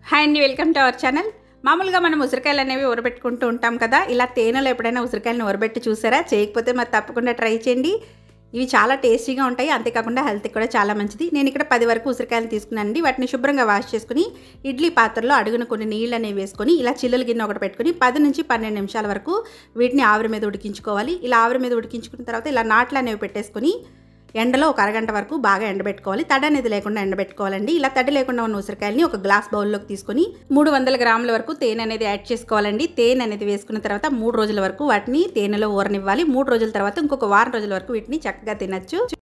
hi అండి welcome to our channel మామూలుగా మనం ఉసిరికాయలు అనేవి ఉరబెట్టుకుంటూ ఉంటాం కదా ఇలా తేనెలో ఎప్పుడైనా ఉసిరికాయలను ఉరబెట్టి చూసారా చేయకపోతే మరి తప్పకుండా ట్రై చేయండి ఇవి చాలా టేస్టీగా ఉంటాయి అంతేకాకుండా హెల్త్కి కూడా చాలా మంచిది నేను ఇక్కడ పది వరకు ఉసిరికాయలు తీసుకున్నానండి వాటిని శుభ్రంగా వాష్ చేసుకుని ఇడ్లీ పాత్రలో అడుగున కొన్ని నీళ్ళు అనేవి వేసుకొని ఇలా చిల్లుల గిన్నె ఒకటి పెట్టుకుని పది నుంచి పన్నెండు నిమిషాల వరకు వీటిని ఆవిరి మీద ఉడికించుకోవాలి ఇలా ఆవిరి మీద ఉడికించుకున్న తర్వాత ఇలా నాట్లు అనేవి పెట్టేసుకొని ఎండలో ఒక అరగంట వరకు బాగా ఎండబెట్టుకోవాలి తడి అనేది లేకుండా ఎండబెట్టుకోవాలండి ఇలా తడి లేకుండా ఉన్న ఉసిరికాయలని ఒక గ్లాస్ బౌల్లోకి తీసుకొని మూడు వందల గ్రాముల వరకు తేనె అనేది యాడ్ చేసుకోవాలండి తేనె అనేది వేసుకున్న తర్వాత మూడు రోజుల వరకు వాటిని తేనెలో ఊరనివ్వాలి మూడు రోజుల తర్వాత ఇంకొక వారం రోజుల వరకు వీటిని చక్కగా తినచ్చు